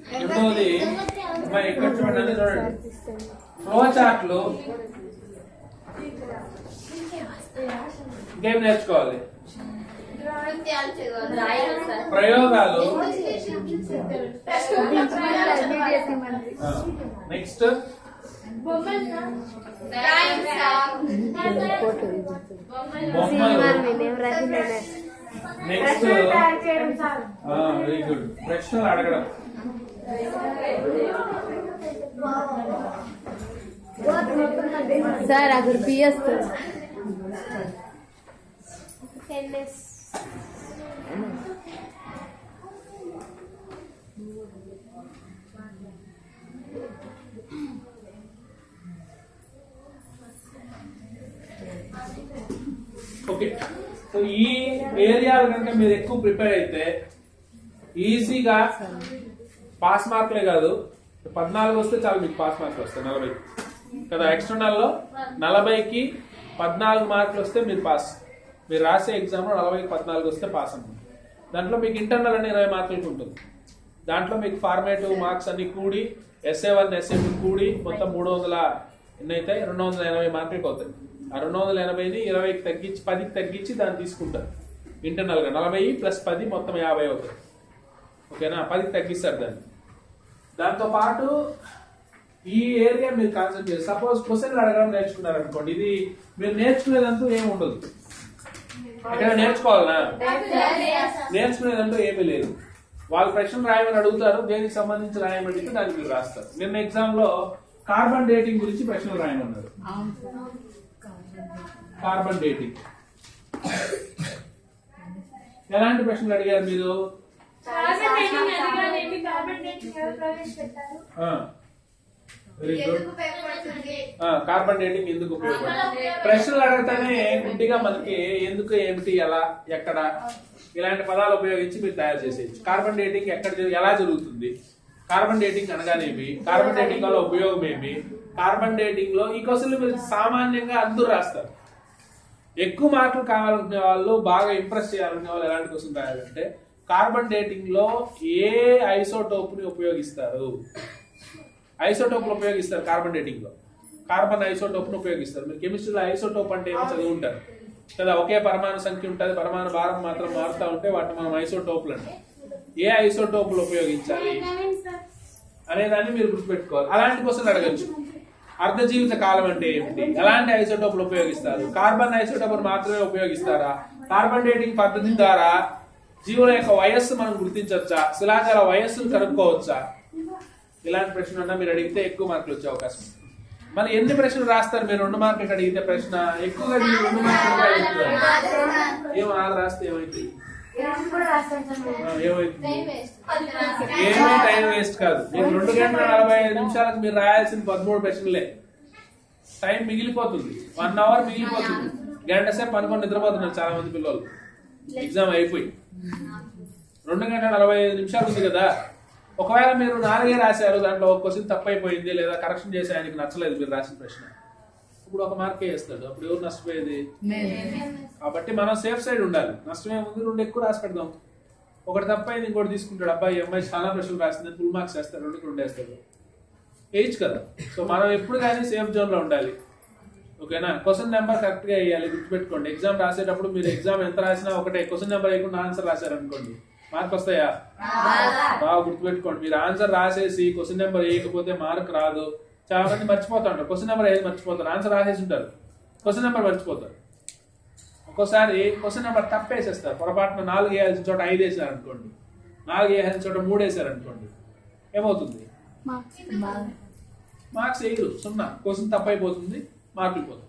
రెండోది అమ్మాయి ఇక్కడ చూడండి చూడండి ఫ్లో చార్ట్లు ఇంకేం నేర్చుకోవాలి ప్రయోగాలు నెక్స్ట్ బొమ్మలు నెక్స్ట్ వెరీ గుడ్ ప్రశ్నలు అడగడం సార్ అక్కడ పిఎస్ ఓకే సో ఈ ఏరియాలు కనుక మీరు ఎక్కువ ప్రిపేర్ అయితే ఈజీగా పాస్ మార్కులే కాదు పద్నాలుగు వస్తే చాలు మీకు పాస్ మార్కులు వస్తాయి నలభై కదా ఎక్స్టర్నల్లో నలభైకి పద్నాలుగు మార్కులు వస్తే మీరు పాస్ మీరు రాసే ఎగ్జామ్లో నలభైకి పద్నాలుగు వస్తే పాస్ అన్నమాట దాంట్లో మీకు ఇంటర్నల్ అని ఇరవై మార్కులకి ఉంటుంది దాంట్లో మీకు ఫార్మేటివ్ మార్క్స్ అన్ని కూడి ఎస్ఏ వన్ ఎస్ఏ టూ కూడి మొత్తం మూడు వందల ఎన్ని అవుతాయి రెండు వందల ఎనభై మార్కులకి అవుతాయి ఆ రెండు వందల ఎనభైని ఇరవైకి తగ్గించి పదికి తగ్గించి దాన్ని తీసుకుంటారు ఇంటర్నల్ గా నలభై ప్లస్ పది మొత్తం యాభై అవుతాయి ఓకేనా పదికి తగ్గిస్తారు దాన్ని దాంతో పాటు ఈ ఏరియా మీరు కాన్సన్ట్రేట్ సపోజ్ క్వశ్చన్లు అడగడం నేర్చుకున్నారు అనుకోండి ఇది మీరు నేర్చుకునేదంటూ ఏమి ఉండదు ఎక్కడ నేర్చుకోవాలనా నేర్చుకునేదంటూ ఏమీ లేదు వాళ్ళు ప్రశ్నలు రాయమని అడుగుతారు దేనికి సంబంధించి రాయమని అడిగితే దానికి మీరు రాస్తారు నిన్న ఎగ్జామ్ లో కార్బన్ డేటింగ్ గురించి ప్రశ్నలు రాయమన్నారు కార్బన్ డేటింగ్ ఎలాంటి ప్రశ్నలు అడిగారు మీరు వెరీ గుడ్ కార్బన్ డేటింగ్ ఎందుకు ఉపయోగపడుతుంది ప్రశ్నలు అడగతానే గుడ్డిగా మనకి ఎందుకు ఏమిటి ఎలా ఎక్కడ ఇలాంటి పదాలు ఉపయోగించి మీరు తయారు చేసేయచ్చు కార్బన్ డేటింగ్ ఎక్కడ జరు- ఎలా జరుగుతుంది కార్బన్ డేటింగ్ అనగానేమి కార్బన్ డేటింగ్ వల్ల ఉపయోగం ఏమి కార్బన్ డేటింగ్ లో ఈ క్వశ్చన్లు మీరు సామాన్యంగా అందరూ రాస్తారు ఎక్కువ మార్కులు కావాలనుకునే వాళ్ళు బాగా ఇంప్రెస్ చేయాలనుకునే వాళ్ళు ఎలాంటి క్వశ్చన్ రాయాలంటే కార్బన్ డేటింగ్ లో ఏ ఐసోటోప్ ని ఉపయోగిస్తారు ఐసోటోప్లు ఉపయోగిస్తారు కార్బన్ డేటింగ్ లో కార్బన్ ఐసోటోప్ ను ఉపయోగిస్తారు మీరు కెమిస్ట్రీలో ఐసోటోప్ అంటే ఏమో చదివి ఉంటారు కదా ఒకే పరమాణు సంఖ్య ఉంటుంది పరమాణు భారం మాత్రం మారుతూ ఉంటే వాటిని మనం ఐసోటోప్లు అంటాం ఏ ఐసోటోపులు ఉపయోగించాలి అనేదాన్ని మీరు గుర్తుపెట్టుకోవాలి అలాంటి క్వశ్చన్ అడగచ్చు అర్ధ జీవిత కాలం అంటే ఏమిటి ఎలాంటి ఐసోటోపులు ఉపయోగిస్తారు కార్బన్ ఐసోటోపులు మాత్రమే ఉపయోగిస్తారా కార్బన్ డేటింగ్ పద్ధతి ద్వారా జీవుల యొక్క వయస్సు మనం గుర్తించవచ్చా శిలాజాల వయస్సును కనుక్కోవచ్చా ఇలాంటి ప్రశ్న అన్నా మీరు అడిగితే ఎక్కువ మార్కులు వచ్చే అవకాశం ఉంది మరి ఎన్ని ప్రశ్నలు రాస్తారు మీరు రెండు మార్కులకు అడిగితే ప్రశ్న ఎక్కువగా మీరు రెండు మార్కులు అడుగుతారు ఏమో నాలుగు రాస్తే ఏమైంది ఆ, ఏమైంది ఏమీ టైం వేస్ట్ కాదు మీకు రెండు గంటల నలభై ఐదు నిమిషాలకు మీరు రాయాల్సిన పదమూడు ప్రశ్నలే టైం మిగిలిపోతుంది వన్ అవర్ మిగిలిపోతుంది గంట సేపు అనుకొని నిద్రపోతున్నారు చాలా మంది పిల్లలు ఎగ్జామ్ అయిపోయి రెండు గంటల నలభై ఐదు నిమిషాలు ఉంది కదా ఒకవేళ మీరు నాలుగే రాశారు దాంట్లో ఒక క్వశ్చన్ తప్పైపోయింది లేదా కరెక్షన్ చేసి ఆయనకి నచ్చలేదు మీరు రాసిన ప్రశ్న ఇప్పుడు ఒక మార్కే వేస్తాడు అప్పుడు ఎవరు నష్టపోయేది కాబట్టి మనం సేఫ్ సైడ్ ఉండాలి నష్టం ఏముంది రెండు ఎక్కువ రాసి పెడదాం ఒకటి తప్పైంది ఇంకోటి తీసుకుంటాడు అబ్బాయి ఈ అమ్మాయి చాలా ప్రశ్నలు రాసింది ఫుల్ మార్క్స్ వేస్తాడు రెండు రెండు వేస్తాడు వేయచ్చు కదా సో మనం ఎప్పుడు కానీ సేఫ్ జోన్ లో ఉండాలి ఓకేనా క్వశ్చన్ నెంబర్ కరెక్ట్ గా వేయాలి గుర్తుపెట్టుకోండి ఎగ్జామ్ రాసేటప్పుడు మీరు ఎగ్జామ్ ఎంత రాసినా ఒకటే క్వశ్చన్ నెంబర్ వేయకుండా ఆన్సర్ రాశారనుకోండి మార్క్ వస్తాయా బాగా గుర్తుపెట్టుకోండి మీరు ఆన్సర్ రాసేసి క్వశ్చన్ నెంబర్ వేయకపోతే మార్క్ రాదు చాలా మంది మర్చిపోతారు క్వశ్చన్ నెంబర్ ఏది మర్చిపోతారు ఆన్సర్ రాసేసి ఉంటారు క్వశ్చన్ నెంబర్ మర్చిపోతారు ఒక్కోసారి క్వశ్చన్ నెంబర్ తప్పేసేస్తారు పొరపాటున నాలుగు వేయాల్సిన చోట ఐదు వేసారు అనుకోండి నాలుగు వేయాల్సిన చోట మూడు వేసారు అనుకోండి ఏమవుతుంది మార్క్స్ వేయరు సున్నా క్వశ్చన్ తప్పైపోతుంది మార్కులు పోతుంది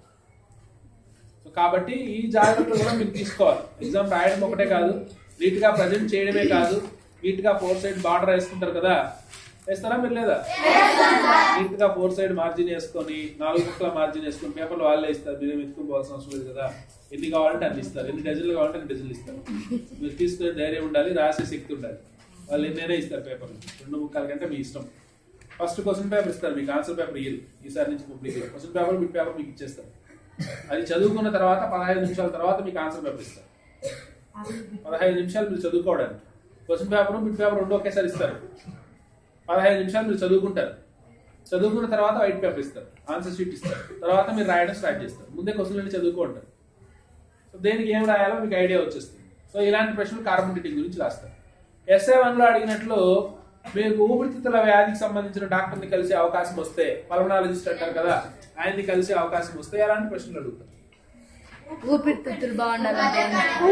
సో కాబట్టి ఈ జాగ్రత్తలు కూడా మీరు తీసుకోవాలి ఎగ్జామ్ రాయడం ఒకటే కాదు నీట్ గా ప్రజెంట్ చేయడమే కాదు నీట్ గా ఫోర్ సైడ్ బార్డర్ వేసుకుంటారు కదా వేస్తారా మీరు లేదా నీట్ గా ఫోర్ సైడ్ మార్జిన్ వేసుకొని నాలుగు ముక్కల మార్జిన్ వేసుకొని పేపర్లు వాళ్ళే ఇస్తారు మీరు ఎత్తుకుని పోవాల్సిన అవసరం లేదు కదా ఎన్ని కావాలంటే అన్ని ఇస్తారు ఎన్ని డజన్లు కావాలంటే అన్ని డజన్లు ఇస్తారు మీరు తీసుకునే ధైర్యం ఉండాలి రాసే శక్తి ఉండాలి వాళ్ళు ఎన్నైనా ఇస్తారు పేపర్లు రెండు ముక్కల కంటే మీ ఇష్టం ఫస్ట్ క్వశ్చన్ పేపర్ ఇస్తారు మీకు ఆన్సర్ పేపర్ ఇయ్యరు ఈసారి నుంచి public question paper bit paper మీకు ఇచ్చేస్తారు అది చదువుకున్న తర్వాత పదహైదు నిమిషాల తర్వాత మీకు ఆన్సర్ పేపర్ ఇస్తారు పదహైదు నిమిషాలు మీరు చదువుకోవడానికి క్వశ్చన్ పేపర్ బిట్ పేపర్ రెండు ఒకేసారి ఇస్తారు పదహైదు నిమిషాలు మీరు చదువుకుంటారు చదువుకున్న తర్వాత వైట్ పేపర్ ఇస్తారు ఆన్సర్ షీట్ ఇస్తారు తర్వాత మీరు రాయడం స్టార్ట్ చేస్తారు ముందే క్వశ్చన్ అన్ని చదువుకుంటారు సో దేనికి ఏం రాయాలో మీకు ఐడియా వచ్చేస్తుంది సో ఇలాంటి ప్రశ్నలు కార్బన్ డేటింగ్ గురించి రాస్తారు ఎస్ఏ వన్ లో అడిగినట్లు మీకు ఊపిరితిత్తుల వ్యాధికి సంబంధించిన డాక్టర్ని కలిసే అవకాశం వస్తే పల్మనాలజిస్ట్ అంటారు కదా ఆయన్ని కలిసే అవకాశం వస్తే ఎలాంటి ప్రశ్నలు అడుగుతారు ఊపిరితిత్తులు బాగుండాలంటే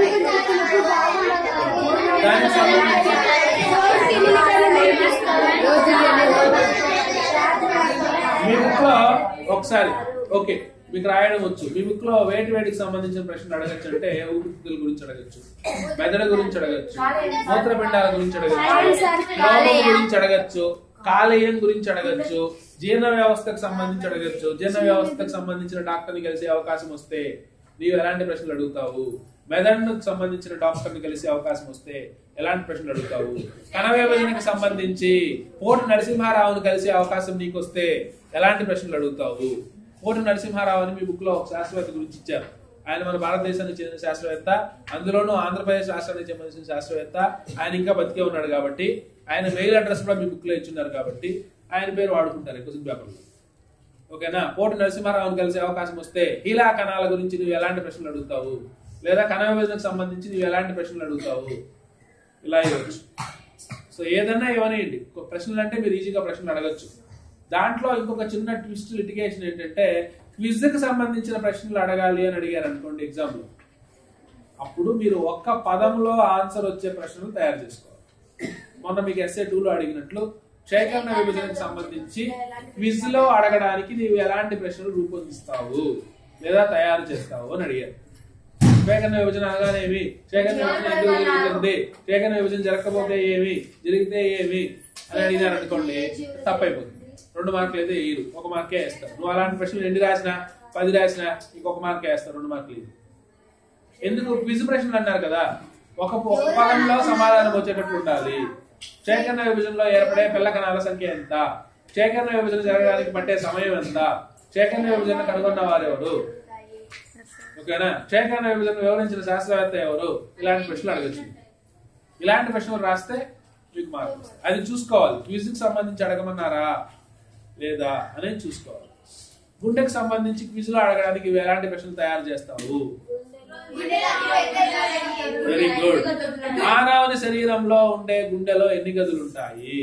దానికి సంబంధించి మీ బుక్ లో ఒకసారి ఓకే మీకు రాయడం వచ్చు మీ బుక్ లో వేటి వేటికి సంబంధించిన ప్రశ్నలు అడగచ్చు అంటే ఊపిరితిత్తుల గురించి అడగచ్చు మెదడు గురించి అడగచ్చు మూత్రపిండాల గురించి అడగచ్చు లోపం గురించి అడగచ్చు కాలేయం గురించి అడగచ్చు జీర్ణ వ్యవస్థకు సంబంధించి అడగచ్చు జీర్ణ వ్యవస్థకు సంబంధించిన డాక్టర్ని కలిసే అవకాశం వస్తే నీవు ఎలాంటి ప్రశ్నలు అడుగుతావు మెదడుకు సంబంధించిన డాక్టర్ని కలిసే అవకాశం వస్తే ఎలాంటి ప్రశ్నలు అడుగుతావు కణ విభజనకు సంబంధించి పోటు నరసింహారావును కలిసే అవకాశం నీకు వస్తే ఎలాంటి ప్రశ్నలు అడుగుతావు పోటు నరసింహారావు అని మీ బుక్ లో ఒక శాస్త్రవేత్త గురించి ఇచ్చారు ఆయన మన భారతదేశానికి చెందిన శాస్త్రవేత్త అందులోనూ ఆంధ్రప్రదేశ్ రాష్ట్రానికి సంబంధించిన శాస్త్రవేత్త ఆయన ఇంకా బతికే ఉన్నాడు కాబట్టి ఆయన మెయిల్ అడ్రస్ కూడా మీ బుక్ లో ఇచ్చున్నారు కాబట్టి ఆయన పేరు వాడుకుంటారు క్వశ్చన్ పేపర్ లో ఓకేనా పోటు నరసింహారావుని కలిసే అవకాశం వస్తే హీలా కణాల గురించి నువ్వు ఎలాంటి ప్రశ్నలు అడుగుతావు లేదా కణ విభజనకు సంబంధించి నువ్వు ఎలాంటి ప్రశ్నలు అడుగుతావు ఇలా ఇవ్వచ్చు సో ఏదన్నా ఇవ్వనియండి ఒక ప్రశ్నలు అంటే మీరు ఈజీగా ప్రశ్నలు అడగచ్చు దాంట్లో ఇంకొక చిన్న ట్విస్ట్ లిటిగేషన్ ఏంటంటే క్విజ్ కి సంబంధించిన ప్రశ్నలు అడగాలి అని అడిగారు అనుకోండి ఎగ్జామ్ లో అప్పుడు మీరు ఒక్క పదంలో ఆన్సర్ వచ్చే ప్రశ్నలు తయారు చేసుకోవాలి మొన్న మీకు ఎస్ఏ టూలో అడిగినట్లు క్షేకరణ విభజనకు సంబంధించి క్విజ్ లో అడగడానికి నీవు ఎలాంటి ప్రశ్నలు రూపొందిస్తావు లేదా తయారు చేస్తావు అని అడిగారు క్షేకరణ విభజన అనగానే ఏమి క్షేకరణ విభజన ఎందుకు జరుగుతుంది క్షేకరణ విభజన జరగకపోతే ఏమి జరిగితే ఏమి అని అడిగినారు అనుకోండి తప్పైపోతుంది రెండు మార్కులు అయితే వేయరు ఒక మార్కే వేస్తారు నువ్వు అలాంటి ప్రశ్నలు ఎన్ని రాసినా పది రాసినా ఇంకొక మార్కే వేస్తారు రెండు మార్కులు వేయరు. ఎందుకు క్విజ్ ప్రశ్నలు అన్నారు కదా ఒక ఒక పదంలో సమాధానం వచ్చేటట్లు ఉండాలి సేకరణ విభజనలో ఏర్పడే పిల్ల కణాల సంఖ్య ఎంత సేకరణ విభజన జరగడానికి పట్టే సమయం ఎంత సేకరణ విభజన కనుగొన్న వారెవరు ఓకేనా సేకరణ విభజన వివరించిన శాస్త్రవేత్త ఎవరు ఇలాంటి ప్రశ్నలు అడగచ్చు ఇలాంటి ప్రశ్నలు రాస్తే మీకు మార్కులు వస్తాయి. అది చూసుకోవాలి క్విజ్ కి సంబంధించి అడగమన్నారా లేదా అనేది చూసుకోవాలి గుండెకి సంబంధించి క్విజ్ లో అడగడానికి ఇవి ఎలాంటి ప్రశ్నలు తయారు చేస్తావు వెరీ గుడ్ మానవుని శరీరంలో ఉండే గుండెలో ఎన్ని గదులు ఉంటాయి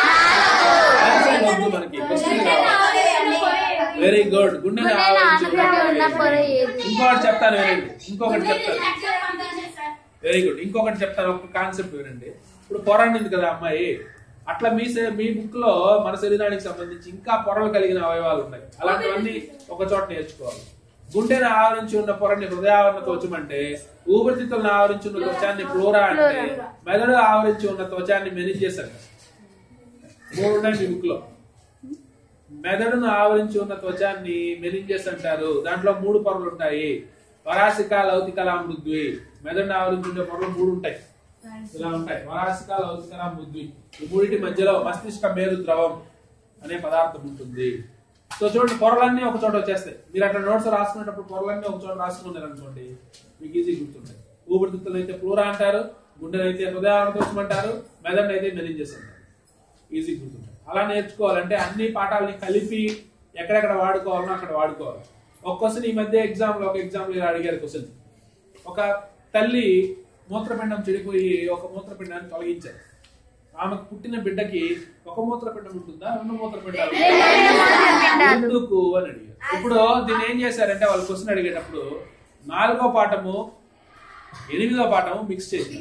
ఆన్సర్ వద్దు మనకి క్వశ్చన్ కావాలి వెరీ గుడ్ గుండెని ఆవరించి ఉన్న పొర ఉన్న ఏది? ఇంకొకటి చెప్తాను వినండి ఇంకొకటి చెప్తాను వెరీ గుడ్ ఇంకొకటి చెప్తాను ఒక కాన్సెప్ట్ వినండి ఇప్పుడు పొర అనింది కదా అమ్మాయి అట్లా మీ శ- మీ బుక్ లో మన శరీరానికి సంబంధించి ఇంకా పొరలు కలిగిన అవయవాలు ఉన్నాయి అలాంటివన్నీ ఒక చోట నేర్చుకోవాలి గుండెని ఆవరించి ఉన్న పొరని హృదయావరణ త్వచమంటే ఊపిరితిత్తులను ఆవరించి ఉన్న త్వచాన్ని ఫ్లోరా అంటే మెదడు ఆవరించి ఉన్న త్వచాన్ని మెనింజెస్ అంటారు మూడు ఉన్నాయి మీ బుక్ లో మెదడును ఆవరించి ఉన్న త్వచాన్ని మెరింజెస్ అంటారు దాంట్లో మూడు పొరలు ఉంటాయి వరాసిక లౌకికల మృద్వి మెదడును ఆవరించి ఉండే పొరలు మూడు ఉంటాయి ఇలా ఉంటాయి వరాసిక లౌకికల మృద్వి ఈ మూడింటి మధ్యలో మస్తిష్క మేరు ద్రవం అనే పదార్థం ఉంటుంది సో చూడండి పొరలన్నీ ఒక చోట వచ్చేస్తాయి మీరు అట్లా నోట్స్ రాసుకునేటప్పుడు పొరలన్నీ ఒక చోట రాసుకున్నారు అనుకోండి మీకు ఈజీ గుర్తుంటాయి ఊపిరితిత్తులు అయితే ప్లూరా అంటారు గుండెనైతే హృదయావరణ అంటారు మెదడునైతే అయితే మెరింజెస్ అంటారు ఈజీ గుర్తుంటాయి అలా నేర్చుకోవాలంటే అన్ని పాఠాలని కలిపి ఎక్కడెక్కడ వాడుకోవాలనో అక్కడ వాడుకోవాలి ఒక క్వశ్చన్ ఈ మధ్య ఎగ్జామ్ లో ఒక ఎగ్జామ్ లో ఇలా అడిగారు క్వశ్చన్ ఒక తల్లి మూత్రపిండం చెడిపోయి ఒక మూత్రపిండాన్ని తొలగించారు ఆమెకు పుట్టిన బిడ్డకి ఒక మూత్రపిండం ఉంటుందా రెండు మూత్రపిండాలు ఎందుకు అని అడిగారు ఇప్పుడు దీన్ని ఏం చేశారంటే వాళ్ళు క్వశ్చన్ అడిగేటప్పుడు నాలుగో పాఠము ఎనిమిదో పాఠము మిక్స్ చేసి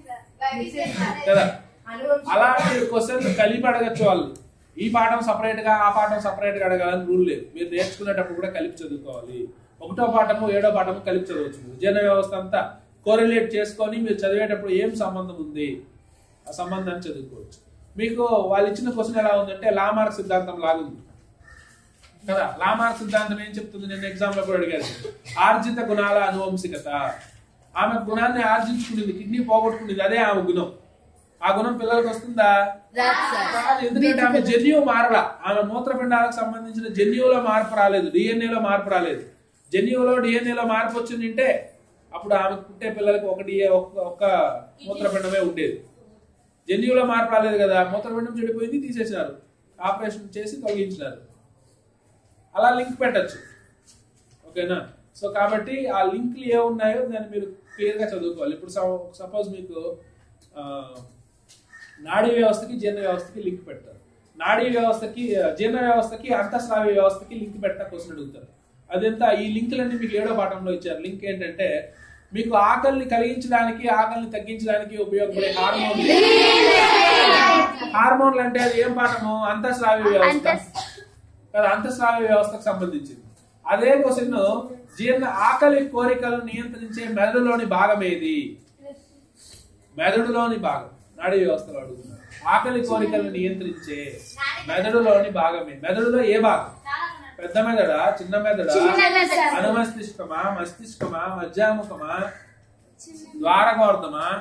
కదా అలాంటి క్వశ్చన్ కలిపి అడగచ్చు వాళ్ళు ఈ పాఠం సపరేట్ గా ఆ పాఠం సపరేట్ గా అడగాలని రూల్ లేదు మీరు నేర్చుకునేటప్పుడు కూడా కలిపి చదువుకోవాలి ఒకటో పాఠము ఏడో పాఠము కలిపి చదవచ్చు విజయన వ్యవస్థ అంతా కోరిలేట్ చేసుకొని మీరు చదివేటప్పుడు ఏం సంబంధం ఉంది ఆ సంబంధాన్ని చదువుకోవచ్చు మీకు వాళ్ళు ఇచ్చిన క్వశ్చన్ ఎలా ఉందంటే లామార్క్ సిద్ధాంతం లాగుంది కదా లామార్క్ సిద్ధాంతం ఏం చెప్తుంది నేను ఎగ్జామ్ లో కూడా అడిగాను ఆర్జిత గుణాల అనువంశికత ఆమె గుణాన్ని ఆర్జించుకునేది కిడ్నీ పోగొట్టుకునేది అదే ఆమె గుణం ఆ గుణం పిల్లలకు వస్తుందా రాదు. ఎందుకంటే ఆమె జన్యువు మారలా ఆమె మూత్రపిండాలకు సంబంధించిన జన్యువులో మార్పు రాలేదు డిఎన్ఏలో మార్పు రాలేదు జన్యువులో డిఎన్ఏలో మార్పు వచ్చిందంటే అప్పుడు ఆమె పుట్టే పిల్లలకి ఒక డిఏ ఒక్క ఒక్క మూత్రపిండమే ఉండేది జన్యువులో మార్పు రాలేదు కదా మూత్రపిండం చెడిపోయింది తీసేశారు ఆపరేషన్ చేసి తొలగించినారు అలా లింక్ పెట్టచ్చు ఓకేనా సో కాబట్టి ఆ లింక్లు ఏ ఉన్నాయో దాన్ని మీరు క్లియర్ గా చదువుకోవాలి ఇప్పుడు సపోజ్ మీకు ఆ, నాడీ వ్యవస్థకి జీర్ణ వ్యవస్థకి లింక్ పెడతారు నాడీ వ్యవస్థకి ఆ, జీర్ణ వ్యవస్థకి అంతఃస్రావి వ్యవస్థకి లింక్ పెట్టిన క్వశ్చన్ అడుగుతారు అదంతా ఈ లింకులన్నీ మీకు ఏడో పాఠంలో ఇచ్చారు లింక్ ఏంటంటే మీకు ఆకలిని కలిగించడానికి ఆకలిని తగ్గించడానికి ఉపయోగపడే హార్మోన్ హార్మోన్లు అంటే అది ఏం పాఠము అంతఃస్రావి వ్యవస్థ కదా అంతఃస్రావి వ్యవస్థకు సంబంధించింది అదే క్వశ్చన్ జీర్ణ ఆకలి కోరికలను నియంత్రించే మెదడులోని భాగం ఏది మెదడులోని భాగం నాడీ వ్యవస్థలో అడుగుతున్నారు ఆకలి కోరికలను నియంత్రించే మెదడులోని భాగమే మెదడులో ఏ భాగం పెద్ద మెదడా చిన్న మెదడా అనుమస్తిష్కమా మస్తిష్కమా మధ్యాముఖమా ద్వారగోర్ధమా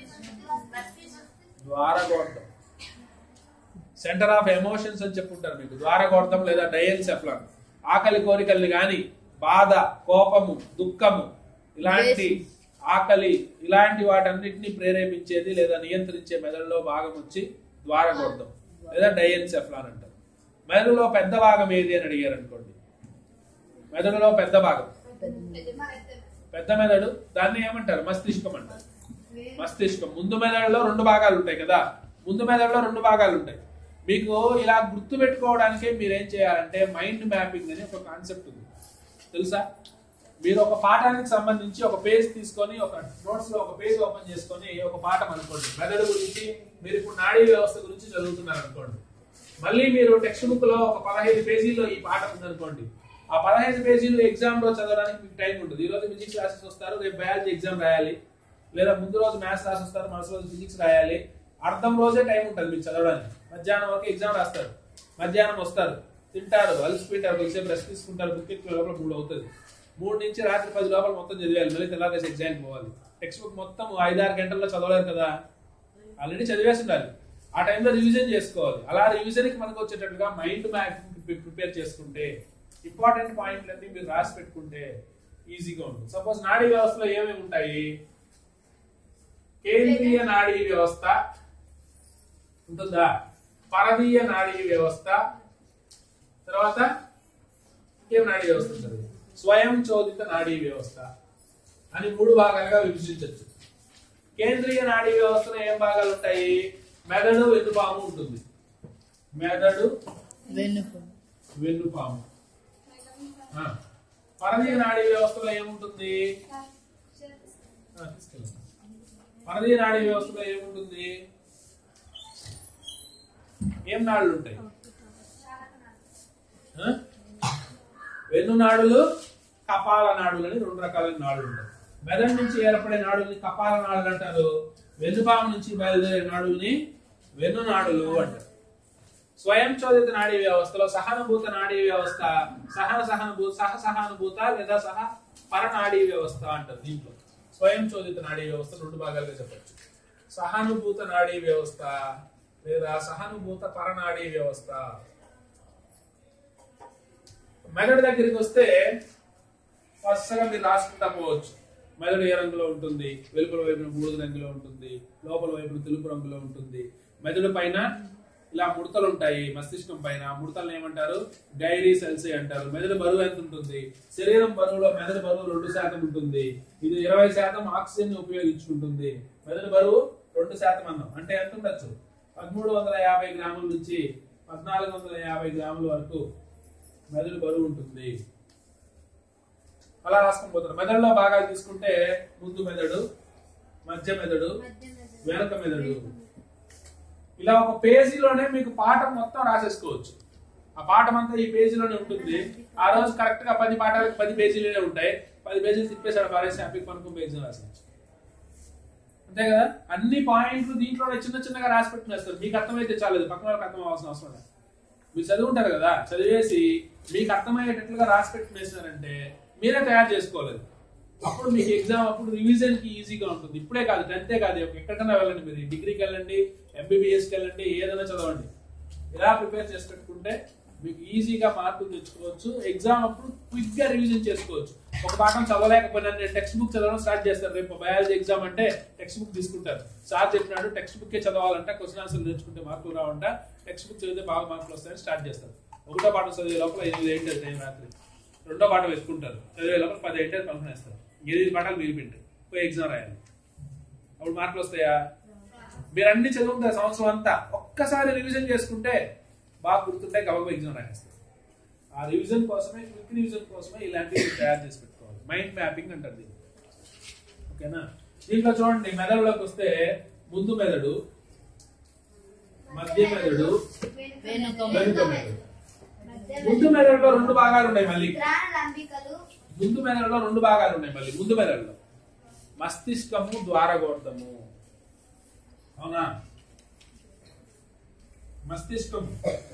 ద్వారగోర్ధం సెంటర్ ఆఫ్ ఎమోషన్స్ అని చెప్పుంటారు మీకు ద్వారగోర్ధం లేదా డయన్సెఫ్లాన్ ఆకలి కోరికల్ని గాని బాధ కోపము దుఃఖము ఇలాంటి ఆకలి ఇలాంటి వాటన్నిటిని ప్రేరేపించేది లేదా నియంత్రించే మెదడులో భాగం వచ్చి ద్వారగోర్ధం లేదా డయన్సెఫ్లాన్ అంటారు మెదడులో పెద్ద భాగం ఏది అని అడిగారు అనుకోండి మెదడులో పెద్ద భాగం పెద్ద మెదడు దాన్ని ఏమంటారు మస్తిష్కం అంటారు మస్తిష్కం ముందు మెదడులో రెండు భాగాలు ఉంటాయి కదా ముందు మెదడులో రెండు భాగాలు ఉంటాయి మీకు ఇలా గుర్తు పెట్టుకోవడానికే మీరు ఏం చేయాలంటే మైండ్ మ్యాపింగ్ అని ఒక కాన్సెప్ట్ ఉంది తెలుసా మీరు ఒక పాఠానికి సంబంధించి ఒక పేజ్ తీసుకొని ఒక నోట్స్ లో ఒక పేజ్ ఓపెన్ చేసుకొని ఒక పాఠం అనుకోండి మెదడు గురించి మీరు ఇప్పుడు నాడీ వ్యవస్థ గురించి చదువుతున్నారు అనుకోండి మళ్ళీ మీరు టెక్స్ట్ బుక్ లో ఒక పదహైదు పేజీల్లో ఈ పాఠం ఉందనుకోండి ఆ పదహైదు పేజీలు ఎగ్జామ్ లో చదవడానికి మీకు టైం ఉంటుంది ఈ రోజు ఫిజిక్స్ క్లాసెస్ వస్తారు రేపు బయాలజీ ఎగ్జామ్ రాయాలి లేదా ముందు రోజు మ్యాథ్స్ రాసి వస్తారు మరుసటి రోజు ఫిజిక్స్ రాయాలి అర్థం రోజే టైం ఉంటుంది మీకు చదవడానికి మధ్యాహ్నం వరకు ఎగ్జామ్ రాస్తారు మధ్యాహ్నం వస్తారు తింటారు అలసిపోయింటారు కొద్దిసేపు రెస్ట్ తీసుకుంటారు బుక్ ఎక్కే లోపల మూడు అవుతుంది మూడు నుంచి రాత్రి పది లోపల మొత్తం చదివేయాలి మళ్ళీ తెల్లారేసి ఎగ్జామ్ పోవాలి టెక్స్ట్ బుక్ మొత్తం ఐదారు గంటల్లో చదవలేరు కదా ఆల్రెడీ చదివేసి ఉండాలి ఆ టైంలో రివిజన్ చేసుకోవాలి అలా రివిజన్ కి మనకు వచ్చేటట్టుగా మైండ్ మ్యాప్ ప్రిపేర్ చేసుకుంటే ఇంపార్టెంట్ పాయింట్లన్నీ మీరు రాసి పెట్టుకుంటే ఈజీగా ఉంటుంది సపోజ్ నాడీ వ్యవస్థలో ఏమేమి ఉంటాయి కేంద్రీయ నాడీ వ్యవస్థ ఉంటుందా పరదీయ నాడీ వ్యవస్థ తర్వాత ఏం నాడీ వ్యవస్థ ఉంటుంది స్వయం చోదిత నాడీ వ్యవస్థ అని మూడు భాగాలుగా విభజించవచ్చు కేంద్రీయ నాడీ వ్యవస్థలో ఏం భాగాలు ఉంటాయి మెదడు వెన్నుపాము ఉంటుంది మెదడు వెన్నుపు వెన్నుపాము ఆ. పరదీయ నాడీ వ్యవస్థలో ఏముంటుంది ఆ, తీసుకెళ్ళండి. పరదీయ నాడీ వ్యవస్థలో ఏముంటుంది ఏం నాడులు ఉంటాయి ఆ? వెన్ను నాడులు కపాల నాడులు అని రెండు రకాలైన నాడులు ఉంటాయి మెదడు నుంచి ఏర్పడే నాడుల్ని కపాల నాడులు అంటారు వెన్నుపాము నుంచి బయలుదేరే నాడుల్ని వెన్ను నాడులు అంటారు స్వయం చోదిత నాడీ వ్యవస్థలో సహానుభూత నాడీ వ్యవస్థ సహన సహానుభూత సహ సహానుభూత లేదా సహ పరనాడీ వ్యవస్థ అంటారు దీంట్లో స్వయం చోదిత నాడీ వ్యవస్థ రెండు భాగాలుగా చెప్పచ్చు సహానుభూత నాడీ వ్యవస్థ లేదా సహానుభూత పరనాడీ వ్యవస్థ మెదడు దగ్గరికి వస్తే ఫస్ట్ గా మీరు రాసుకుంటా పోవచ్చు మెదడు ఏ రంగులో ఉంటుంది వెలుపల వైపున బూడిద రంగులో ఉంటుంది లోపల వైపున తెలుపు రంగులో ఉంటుంది మెదడు పైన ఇలా ముడతలు ఉంటాయి మస్తిష్కం పైన ముడతలను ఏమంటారు డైరీ సెల్స్ అంటారు మెదడు బరువు ఎంత ఉంటుంది శరీరం బరువులో మెదడు బరువు రెండు శాతం ఉంటుంది ఇది ఇరవై శాతం ఆక్సిజన్ ని ఉపయోగించుకుంటుంది మెదడు బరువు రెండు శాతం అన్నాం అంటే ఎంత ఉండొచ్చు పదమూడు వందల యాభై గ్రాముల నుంచి పద్నాలుగు వందల యాభై గ్రాముల వరకు మెదడు బరువు ఉంటుంది అలా రాసుకొని పోతారు మెదడులో భాగాలు తీసుకుంటే ముందు మెదడు మధ్య మెదడు వెనక మెదడు ఇలా ఒక పేజీలోనే మీకు పాఠం మొత్తం రాసేసుకోవచ్చు ఆ పాఠం అంతా ఈ పేజీలోనే ఉంటుంది ఆ రోజు కరెక్ట్ గా పది పాఠాలకు పది పేజీలోనే ఉంటాయి పది పేజీలు తిప్పేసాడు పారేసి హ్యాపీ పనుకో పేజీ రాసేయచ్చు అంతే కదా అన్ని పాయింట్లు దీంట్లోనే చిన్న చిన్నగా రాసి పెట్టుకునేస్తారు మీకు అర్థమైతే చాలేదు పక్కన వాళ్ళకి అర్థం అవ్వాల్సిన అవసరం లేదు మీరు చదువుంటారు కదా చదివేసి మీకు అర్థమయ్యేటట్లుగా రాసి పెట్టుకునేసారంటే మీరే తయారు చేసుకోలేదు అప్పుడు మీకు ఎగ్జామ్ అప్పుడు రివిజన్ కి ఈజీగా ఉంటుంది ఇప్పుడే కాదు టెన్తే కాదు ఎక్కడికైనా వెళ్ళండి మీరు డిగ్రీకి వెళ్ళండి ఎంబీబీఎస్కి వెళ్ళండి ఏదైనా చదవండి ఇలా ప్రిపేర్ చేసి పెట్టుకుంటే మీకు ఈజీగా మార్కులు తెచ్చుకోవచ్చు ఎగ్జామ్ అప్పుడు క్విక్ గా రివిజన్ చేసుకోవచ్చు ఒక పాఠం చదవలేకపోయినా నేను టెక్స్ట్ బుక్ చదవడం స్టార్ట్ చేస్తాను రేపు బయాలజీ ఎగ్జామ్ అంటే టెక్స్ట్ బుక్ తీసుకుంటారు సార్ చెప్పినాడు టెక్స్ట్ బుక్ చదవాలంటే క్వశ్చన్ ఆన్సర్ నేర్చుకుంటే మార్కులు రావంట టెక్స్ట్ బుక్ చదివితే బాగా మార్కులు వస్తాయని స్టార్ట్ చేస్తారు ఒకటో పాఠం చదివే లోపల ఎనిమిది ఏంటి టైం రాత్రి రెండో పాఠం వేసుకుంటారు చదివే లోపల పది ఏంటి పంపిణేస్తారు ఎనిమిది పాఠాలు మిగిలిపింటారు పోయి ఎగ్జామ్ రాయాలి అప్పుడు మార్కులు వస్తాయా మీరు అన్ని చదువుతారు సంవత్సరం అంతా ఒక్కసారి రివిజన్ చేసుకుంటే బాగా గుర్తుంటే గబగబా ఎగ్జామ్ రాయేస్తారు ఆ రివిజన్ కోసమే క్విక్ రివిజన్ కోసమే ఇలాంటివి తయారు చేసి పెట్టుకోవాలి మైండ్ మ్యాపింగ్ అంటారు దీన్ని ఓకేనా దీంట్లో చూడండి మెదడులోకి వస్తే ముందు మెదడు మధ్య మెదడు వెనుక వెనుక మెదడు ముందు మెదడులో రెండు భాగాలు ఉన్నాయి మళ్ళీ ప్రాణలంబికలు ముందు మెదడులో రెండు భాగాలు ఉన్నాయి మళ్ళీ ముందు మెదడులో మస్తిష్కము ద్వారగోర్ధము అవునా మస్తిష్కము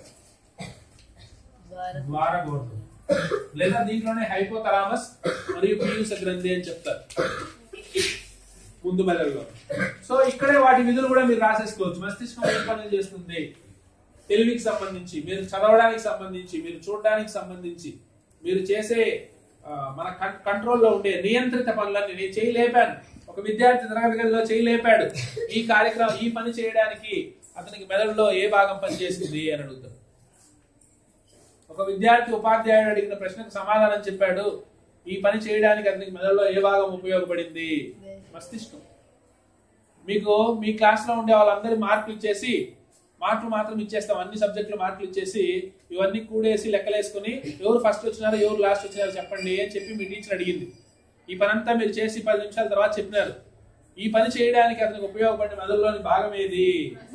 ద్వారగోర్ధం లేదా దీంట్లోనే హైపోతలామస్ మరియు పీయూస గ్రంథి అని చెప్తారు ముందు మెదడులో సో ఇక్కడే వాటి విధులు కూడా మీరు రాసేసుకోవచ్చు మస్తిష్కం ఏం పనులు చేస్తుంది తెలివికి సంబంధించి మీరు చదవడానికి సంబంధించి మీరు చూడడానికి సంబంధించి మీరు చేసే ఆ, మన కం- కంట్రోల్లో ఉండే నియంత్రిత పనులన్నీ నేను చేయి లేపాను ఒక విద్యార్థి తరగతి గదిలో చేయి లేపాడు ఈ కార్యక్రమం ఈ పని చేయడానికి అతనికి మెదడులో ఏ భాగం పనిచేసింది అని అడుగుతాడు ఒక విద్యార్థి ఉపాధ్యాయుడు అడిగిన ప్రశ్నకు సమాధానం చెప్పాడు ఈ పని చేయడానికి అతనికి మెదడులో ఏ భాగం ఉపయోగపడింది మస్తిష్కం మీకు మీ క్లాస్ లో ఉండే వాళ్ళందరి మార్కులు ఇచ్చేసి మార్కులు మాత్రం ఇచ్చేస్తాం అన్ని సబ్జెక్టులు మార్కులు ఇచ్చేసి ఇవన్నీ కూడేసి లెక్కలేసుకుని ఎవరు ఫస్ట్ వచ్చినారో ఎవరు లాస్ట్ వచ్చినారో చెప్పండి అని చెప్పి మీ టీచర్ అడిగింది ఈ పని అంతా మీరు చేసి పది నిమిషాల తర్వాత చెప్పినారు ఈ పని చేయడానికి అతనికి ఉపయోగపడిన మెదడులోని భాగం ఏది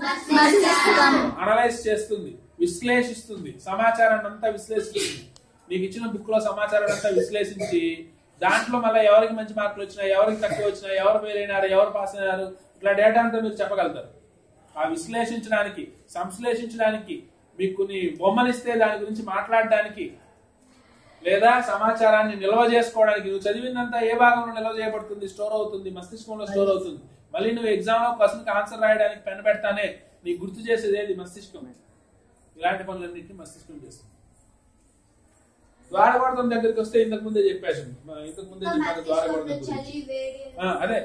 అనలైజ్ చేస్తుంది విశ్లేషిస్తుంది సమాచారాన్ని అంతా విశ్లేషిస్తుంది నీకు ఇచ్చిన బుక్ లో సమాచారాన్ని అంతా విశ్లేషించి దాంట్లో మళ్ళీ ఎవరికి మంచి మార్కులు వచ్చినాయి ఎవరికి తక్కువ వచ్చినాయి ఎవరు ఫెయిల్ అయినారు ఎవరు పాస్ అయినారు ఇట్లా డేటా అంతా మీరు చెప్పగలుగుతారు ఆ విశ్లేషించడానికి సంశ్లేషించడానికి మీకు కొన్ని బొమ్మలు ఇస్తే దాని గురించి మాట్లాడడానికి లేదా సమాచారాన్ని నిల్వ చేసుకోవడానికి నువ్వు చదివిందంతా ఏ భాగంలో నిల్వ చేయబడుతుంది స్టోర్ అవుతుంది మస్తిష్కంలో స్టోర్ అవుతుంది మళ్ళీ నువ్వు ఎగ్జామ్ లో క్వశ్చన్ ఆన్సర్ రాయడానికి పెన్ పెడతానే నీకు గుర్తు చేసేది ఏది మస్తిష్కమే ఇలాంటి పనులన్నింటినీ మస్తిష్కం చేస్తుంది ద్వారగోడతం దగ్గరికి వస్తే ఇంతకు ముందే చెప్పేసాను మా- ఇంతకు ముందే చెప్పాను ద్వారగోడతం గురించి చలి వేడి ఆ, అదే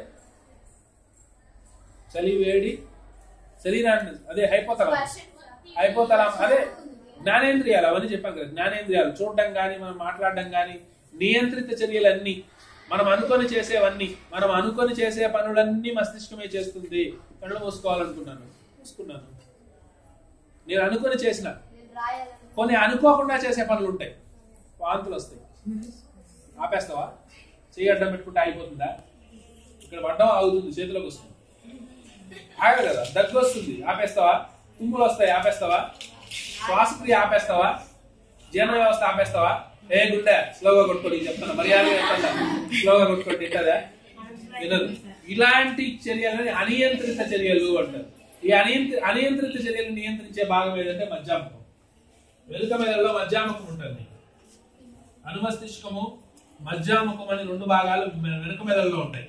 చలి వేడి శరీరాన్ని అదే హైపోతలం హైపోతలం అదే జ్ఞానేంద్రియాలు అవన్నీ చెప్పాను కదా జ్ఞానేంద్రియాలు చూడడం కానీ మనం మాట్లాడడం కానీ నియంత్రిత చర్యలన్నీ మనం అనుకొని చేసేవన్నీ మనం అనుకొని చేసే పనులన్నీ మస్తిష్కమే చేస్తుంది కళ్ళు మూసుకోవాలనుకున్నాను మూసుకున్నాను నేను అనుకొని చేసిన నేను రాయాలని కొన్ని అనుకోకుండా చేసే పనులు ఉంటాయి వాంతులు వస్తాయి ఆపేస్తావా చెయ్యి అడ్డం పెట్టుకుంటే అయిపోతుందా ఇక్కడ పడ్డం ఆగుతుంది చేతిలోకి వస్తుంది ఆగదు కదా దగ్గు వస్తుంది ఆపేస్తావా తుమ్ములు వస్తాయి ఆపేస్తావా శ్వాసక్రియ ఆపేస్తావా జీర్ణ వ్యవస్థ ఆపేస్తావా ఏ గుండె స్లోగా కొట్టుకోండి ఇది చెప్తాను మర్యాద చెప్తాను స్లోగా కొట్టుకోండి తింటదా వినదు ఇలాంటి చర్యలని అనియంత్రిత చర్యలు అంటారు ఈ అనియంత్రి అనియంత్రిత చర్యలు నియంత్రించే భాగం ఏదంటే మధ్యాముఖం వెనుక మెదడులో మధ్యాముఖం ఉంటుంది అనుమస్తిష్కము మధ్యాముఖం అని రెండు భాగాలు మె- వెనుక మెదడులో ఉంటాయి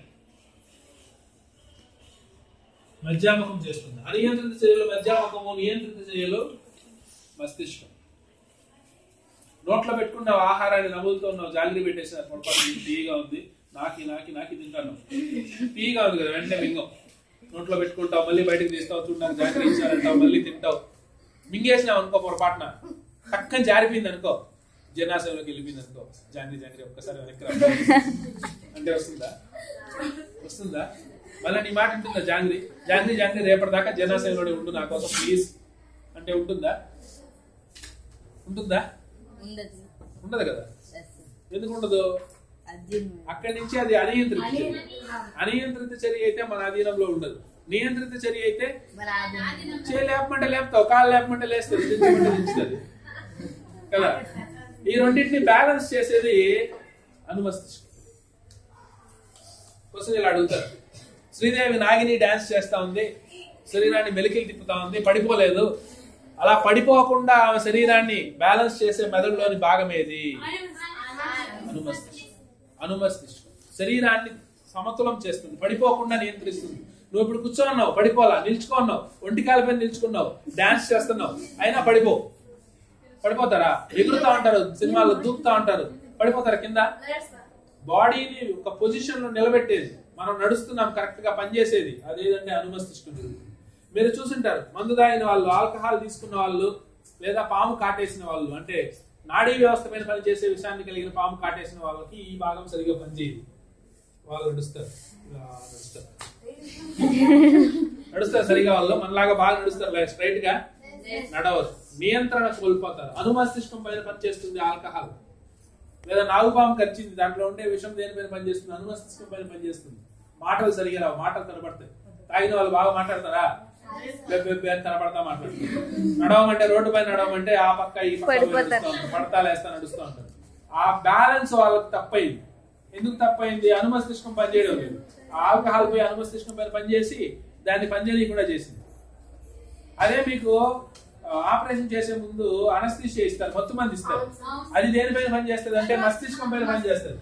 మధ్యాముఖం చేస్తుంది అనియంత్రిత చర్యలు మధ్యాముఖము నియంత్రిత చర్యలు మస్తిష్కం నోట్లో పెట్టుకున్న ఆహారాన్ని నవ్వులతో ఉన్నావు జాగ్రత్త పెట్టేసిన పొరపాటు తీయగా ఉంది నాకి నాకి నాకి తింటాను తీయగా ఉంది కదా వెంటనే మింగం నోట్లో పెట్టుకుంటావు మళ్ళీ బయటకు తీస్తావు చూడడానికి జాగ్రత్త ఇచ్చారంటావు మళ్ళీ తింటావు మింగేసినావు అనుకో పొరపాటున పక్కన జారిపోయింది అనుకో జనాశయంలోకి వెళ్ళిపోయింది అనుకో జాంగ్రీ జాంగ్రీ ఒక్కసారి వెనక్కి రా అంటే వస్తుందా వస్తుందా మళ్ళీ నీ మాట ఉంటుందా జాంగ్రీ జాంగ్రీ జాంగ్రీ రేపటిదాకా జనాశయంలోనే ఉండు నా కోసం ప్లీజ్ అంటే ఉంటుందా ఉంటుందా ఉండదు ఉండదు కదా Yes. ఎందుకు ఉండదు అర్జున్ అక్కడి నుంచి అది అనియంత్రిత చర్య అనియంత్రిత చర్య అయితే మన అధీనంలో ఉండదు నియంత్రిత చర్య అయితే మన ఆదినం. చేయి లేపమంటే లేపుతావు కాలు లేపమంటే లేస్తుంది దించమంటే దించుతుంది కదా ఈ రెండింటిని బ్యాలెన్స్ చేసేది అనుమస్తిష్కం క్వశ్చన్ ఇలా అడుగుతారు శ్రీదేవి నాగిని డాన్స్ చేస్తా ఉంది శరీరాన్ని మెలికిలు తిప్పుతా ఉంది పడిపోలేదు అలా పడిపోకుండా ఆమె శరీరాన్ని బ్యాలెన్స్ చేసే మెదడులోని భాగం ఏది అనుమస్తిష్కం అనుమస్తిష్కం శరీరాన్ని సమతులం చేస్తుంది పడిపోకుండా నియంత్రిస్తుంది నువ్వు ఇప్పుడు కూర్చోన్నావు పడిపోలా నిల్చుకున్నావు ఒంటి కాల పైన నిల్చుకున్నావు డాన్స్ చేస్తున్నావు అయినా పడిపో పడిపోతారా ఎగురుతా ఉంటారు సినిమాల్లో దూకుతా ఉంటారు పడిపోతారా కింద బాడీని ఒక పొజిషన్ లో నిలబెట్టేది మనం నడుస్తున్నాం కరెక్ట్ గా పనిచేసేది అదేదంటే అనుమస్తిష్కుడు మీరు చూసింటారు మందు తాగిన వాళ్ళు ఆల్కహాల్ తీసుకున్న వాళ్ళు లేదా పాము కాటేసిన వాళ్ళు అంటే నాడీ వ్యవస్థ మీద పనిచేసే విషయాన్ని కలిగిన పాము కాటేసిన వాళ్ళకి ఈ భాగం సరిగా పనిచేయదు వాళ్ళు నడుస్తారు ఇలా నడుస్తారు నడుస్తారు సరిగా వాళ్ళు మనలాగా బాగా నడుస్తారు స్ట్రైట్ గా నడవరు నియంత్రణ కోల్పోతారు అనుమస్తిష్కం పైన పనిచేస్తుంది ఆల్కహాల్ లేదా నాగుపాము కరిచింది దాంట్లో ఉండే విషం దేనిపైన పనిచేస్తుంది అనుమస్తిష్కం పైన పనిచేస్తుంది మాటలు సరిగా రావు మాటలు తడబడతాయి తాగిన వాళ్ళు బాగా మాట్లాడతారా బెబ్బ బెబ్బ అని తడబడతా మాట్లాడతారు నడవమంటే రోడ్డు పైన నడవమంటే ఆ పక్క ఈ పక్క పోయి నడుస్తూ ఉంటారు. పడతా లేస్తా నడుస్తూ ఉంటారు ఆ బ్యాలెన్స్ వాళ్ళకి తప్పయింది ఎందుకు తప్పయింది అనుమస్తిష్కం పనిచేయడం లేదు ఆ ఆల్కహాల్ పోయి అనుమస్తిష్కం పైన పనిచేసి దాన్ని పనిచేయకుండా చేసింది అదే మీకు ఆ, ఆపరేషన్ చేసే ముందు అనస్థిషియా ఇస్తారు మొత్తం మంది ఇస్తారు అది దేనిపైన పని చేస్తుంది అంటే మస్తిష్కం పైన పని చేస్తుంది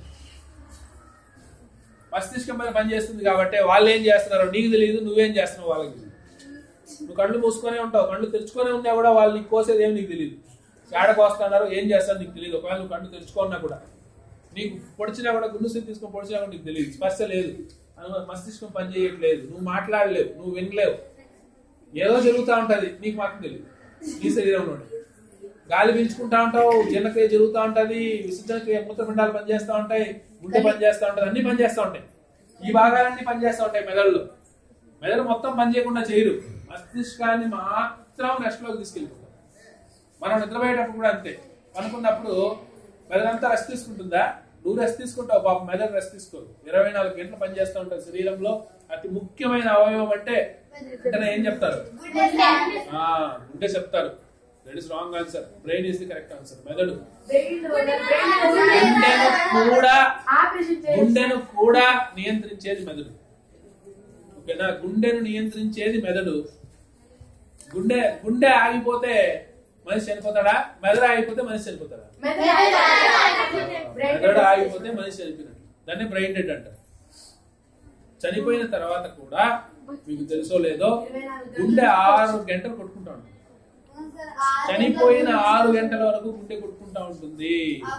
మస్తిష్కం పైన పని చేస్తుంది కాబట్టి వాళ్ళు ఏం చేస్తున్నారో నీకు తెలియదు నువ్వేం చేస్తున్నావు వాళ్ళకి తెలియదు నువ్వు కళ్ళు మూసుకొనే ఉంటావు కళ్ళు తెరుచుకొనే ఉన్నా కూడా వాళ్ళు నీకు కోసేది ఏమి నీకు తెలియదు ఏడకు వస్తున్నారు ఏం చేస్తారో నీకు తెలియదు ఒకవేళ నువ్వు కళ్ళు తెరుచుకున్నా కూడా నీకు పొడిచినా కూడా గుండు సీట్ తీసుకొని పొడిచినా కూడా నీకు తెలియదు స్పర్శ లేదు అను- మస్తిష్కం పని చేయట్లేదు నువ్వు మాట్లాడలేవు నువ్వు వినలేవు ఏదో జరుగుతూ ఉంటది నీకు మాత్రం తెలియదు నీ శరీరంలో గాలి పీల్చుకుంటా ఉంటావు జీర్ణక్రియ జరుగుతూ ఉంటది విసర్జన క్రియ మూత్రపిండాలు పనిచేస్తూ ఉంటాయి గుండె పనిచేస్తూ ఉంటది అన్ని పనిచేస్తూ ఉంటాయి ఈ భాగాలన్నీ పనిచేస్తూ ఉంటాయి మెదడులో మెదడు మొత్తం పని చేయకుండా చేయరు మస్తిష్కాన్ని మాత్రం రెస్ట్ లోకి తీసుకెళ్ళిపోతారు మనం నిద్రపోయేటప్పుడు కూడా అంతే అనుకున్నప్పుడు మెదడంతా రెస్ట్ తీసుకుంటుందా నువ్వు రెస్ట్ తీసుకుంటావు పాపం మెదడు రెస్ట్ తీసుకోదు ఇరవై నాలుగు గంటలు పనిచేస్తూ ఉంటుంది శరీరంలో అతి ముఖ్యమైన అవయవం అంటే వెంటనే ఏం చెప్తారు ఆ, గుండె చెప్తారు that is wrong answer brain is the correct answer మెదడు గుండెను కూడా గుండెను కూడా నియంత్రించేది మెదడు ఓకేనా గుండెను నియంత్రించేది మెదడు గుండె గుండె ఆగిపోతే మనిషి చనిపోతాడా మెదడు ఆగిపోతే మనిషి చనిపోతాడా మెదడు ఆగిపోతే మనిషి చనిపోయినట్టు దాన్ని బ్రెయిన్ డెడ్ అంటారు చనిపోయిన తర్వాత కూడా మీకు తెలుసో లేదో గుండె ఆరు గంటలు కొట్టుకుంటా ఉంటుంది చనిపోయిన ఆరు గంటల వరకు గుండె కొట్టుకుంటా ఉంటుంది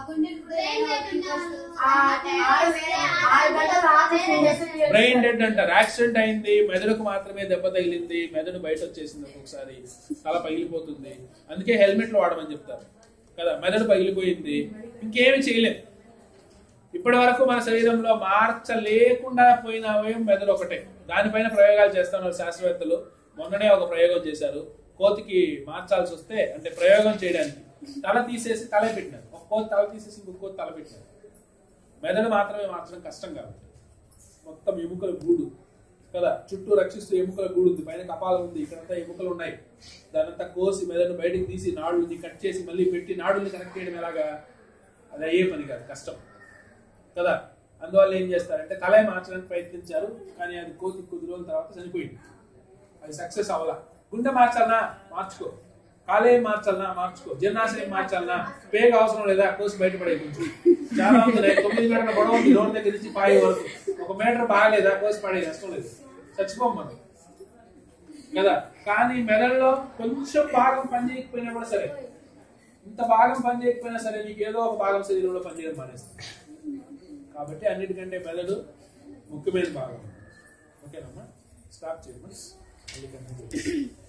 బ్రెయిన్ డెడ్ అంటారు యాక్సిడెంట్ అయింది మెదడుకు మాత్రమే దెబ్బ తగిలింది మెదడు బయట వచ్చేసింది ఒక్కొక్కసారి తల పగిలిపోతుంది అందుకే హెల్మెట్లు వాడమని చెప్తారు కదా మెదడు పగిలిపోయింది ఇంకేమి చేయలేం ఇప్పటి వరకు మన శరీరంలో మార్చలేకుండా పోయిన అవయవం మెదడు ఒకటే దానిపైన ప్రయోగాలు చేస్తున్నారు శాస్త్రవేత్తలు మొన్ననే ఒక ప్రయోగం చేశారు కోతికి మార్చాల్సి వస్తే అంటే ప్రయోగం చేయడానికి తల తీసేసి తలే పెట్టినారు ఒక కోతి తల తీసేసి ఇంకొక కోతి తల పెట్టినారు మెదడు మాత్రమే మార్చడం కష్టం కాబట్టి మొత్తం ఎముకల గూడు కదా చుట్టూ రక్షిస్తూ ఎముకల గూడు ఉంది పైన కపాలం ఉంది ఇక్కడంతా ఎముకలు ఉన్నాయి దానంతా కోసి మెదడు బయటికి తీసి నాడుల్ని కట్ చేసి మళ్ళీ పెట్టి నాడుల్ని కనెక్ట్ చేయడం ఎలాగా అది అయ్యే పని కాదు కష్టం కదా అందువల్ల ఏం చేస్తారంటే తలే మార్చడానికి ప్రయత్నించారు కానీ అది కోతి కొద్ది రోజుల తర్వాత చనిపోయింది అది సక్సెస్ అవ్వాల గుండె మార్చాలనా మార్చుకో కాలేయం మార్చాలనా మార్చుకో జీర్ణాశయం మార్చాలనా పేగ అవసరం లేదా కోసి బయటపడే కొంచెం చాలా ఉంది తొమ్మిది మీటర్ల గొడవ ఉంది రోడ్డు దగ్గర నుంచి పాయి వరకు ఒక మీటర్ బాగాలేదా కోసి పడే నష్టం లేదు చచ్చిపోం మనం కదా కానీ మెదడులో కొంచెం భాగం పని చేయకపోయినా కూడా సరే ఇంత భాగం పని చేయకపోయినా సరే నీకు ఏదో ఒక భాగం శరీరంలో పనిచేయడం మానేస్తుంది కాబట్టి అన్నిటికంటే మెదడు ముఖ్యమైన భాగం ఓకేనమ్మా స్టాప్ చేయమ్మా మళ్ళీ continue చేద్దాం.